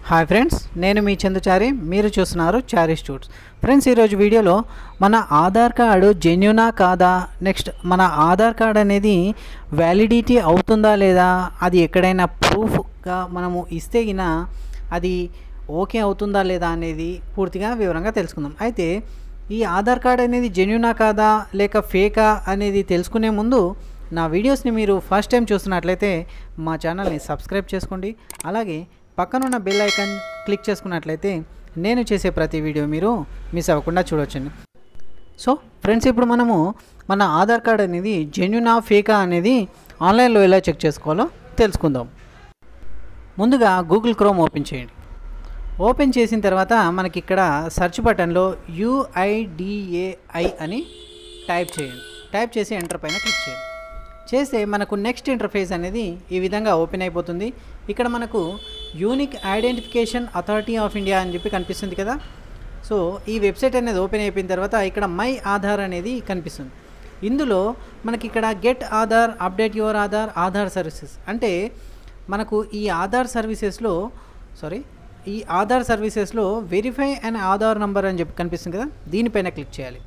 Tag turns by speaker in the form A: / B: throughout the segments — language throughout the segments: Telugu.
A: హాయ్ ఫ్రెండ్స్ నేను మీ చందుచారి మీరు చూస్తున్నారు చారీ స్టూడ్స్ ఫ్రెండ్స్ ఈరోజు వీడియోలో మన ఆధార్ కార్డు జెన్యునా కాదా నెక్స్ట్ మన ఆధార్ కార్డ్ అనేది వ్యాలిడిటీ అవుతుందా లేదా అది ఎక్కడైనా ప్రూఫ్గా మనము ఇస్తే గిన అది ఓకే అవుతుందా లేదా అనేది పూర్తిగా వివరంగా తెలుసుకుందాం అయితే ఈ ఆధార్ కార్డ్ అనేది జెన్యునా కాదా లేక ఫేకా అనేది తెలుసుకునే ముందు నా వీడియోస్ని మీరు ఫస్ట్ టైం చూస్తున్నట్లయితే మా ఛానల్ని సబ్స్క్రైబ్ చేసుకోండి అలాగే పక్కనున్న బెల్ ఐకాన్ క్లిక్ చేసుకున్నట్లయితే నేను చేసే ప్రతి వీడియో మీరు మిస్ అవ్వకుండా చూడొచ్చండి సో ఫ్రెండ్స్ ఇప్పుడు మనము మన ఆధార్ కార్డ్ అనేది జెన్యునా ఫేకా అనేది ఆన్లైన్లో ఎలా చెక్ చేసుకోవాలో తెలుసుకుందాం ముందుగా గూగుల్ క్రోమ్ ఓపెన్ చేయండి ఓపెన్ చేసిన తర్వాత మనకి ఇక్కడ సెర్చ్ బటన్లో యుఐడిఏఐ అని టైప్ చేయండి టైప్ చేసి ఎంటర్ పైన క్లిక్ చేయండి చేస్తే మనకు నెక్స్ట్ ఇంటర్ఫేస్ అనేది ఈ విధంగా ఓపెన్ అయిపోతుంది ఇక్కడ మనకు unique identification authority of India అని చెప్పి కనిపిస్తుంది కదా సో ఈ వెబ్సైట్ అనేది ఓపెన్ అయిపోయిన తర్వాత ఇక్కడ మై ఆధార్ అనేది కనిపిస్తుంది ఇందులో మనకి ఇక్కడ get Aadhaar update your Aadhaar Aadhaar services అంటే మనకు ఈ ఆధార్ సర్వీసెస్లో సారీ ఈ ఆధార్ సర్వీసెస్లో వెరిఫై అండ్ ఆధార్ నంబర్ అని చెప్పి కనిపిస్తుంది కదా దీనిపైన క్లిక్ చేయాలి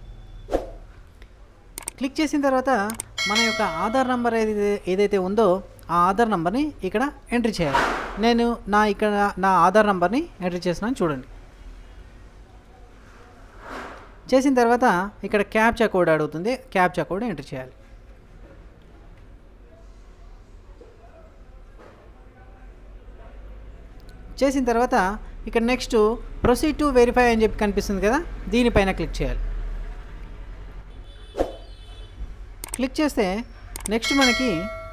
A: క్లిక్ చేసిన తర్వాత మన యొక్క ఆధార్ నంబర్ ఏదైతే ఏదైతే ఉందో ఆ ఆధార్ నంబర్ని ఇక్కడ ఎంట్రీ చేయాలి నేను నా ఇక్కడ నా ఆధార్ నంబర్ని ఎంట్రీ చేస్తున్నాను చూడండి చేసిన తర్వాత ఇక్కడ క్యాప్చా కోడ్ అడుగుతుంది క్యాప్చా కోడ్ ఎంట్రీ చేయాలి చేసిన తర్వాత ఇక్కడ నెక్స్ట్ ప్రొసీడ్ టు వెరిఫై అని చెప్పి కనిపిస్తుంది కదా దీనిపైన క్లిక్ చేయాలి క్లిక్ చేస్తే నెక్స్ట్ మనకి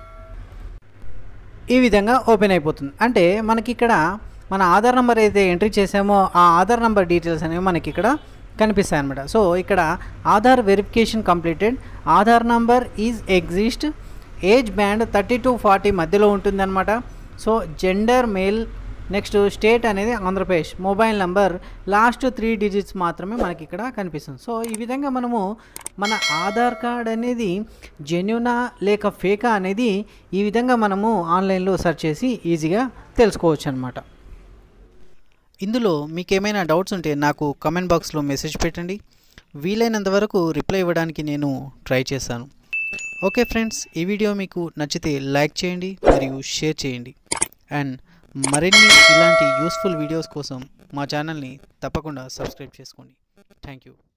A: ఈ విధంగా ఓపెన్ అయిపోతుంది అంటే మనకి ఇక్కడ మన ఆధార్ నెంబర్ అయితే ఎంట్రీ చేసామో ఆ ఆధార్ నెంబర్ డీటెయిల్స్ అనేవి మనకి ఇక్కడ కనిపిస్తాయి అనమాట సో ఇక్కడ Aadhaar verification completed Aadhaar number is exist age band thirty to forty మధ్యలో ఉంటుందన్నమాట so gender male next state అనేది Andhra Pradesh mobile number last three digits మాత్రమే మనకి ఇక్కడ కనిపిస్తుంది సో ఈ విధంగా మనము మన ఆధార్ కార్డ్ అనేది జెన్యునా లేక ఫేకా అనేది ఈ విధంగా మనము ఆన్లైన్లో సెర్చ్ చేసి ఈజీగా తెలుసుకోవచ్చు అనమాట ఇందులో మీకు ఏమైనా డౌట్స్ ఉంటే నాకు కమెంట్ బాక్స్లో మెసేజ్ పెట్టండి వీలైనంత వరకు రిప్లై ఇవ్వడానికి నేను ట్రై చేస్తాను ఓకే ఫ్రెండ్స్ ఈ వీడియో మీకు నచ్చితే లైక్ చేయండి మరియు షేర్ చేయండి అండ్ మరిన్ని ఇలాంటి యూస్ఫుల్ వీడియోస్ కోసం మా ఛానల్ని తప్పకుండా సబ్స్క్రైబ్ చేసుకోండి థ్యాంక్ యూ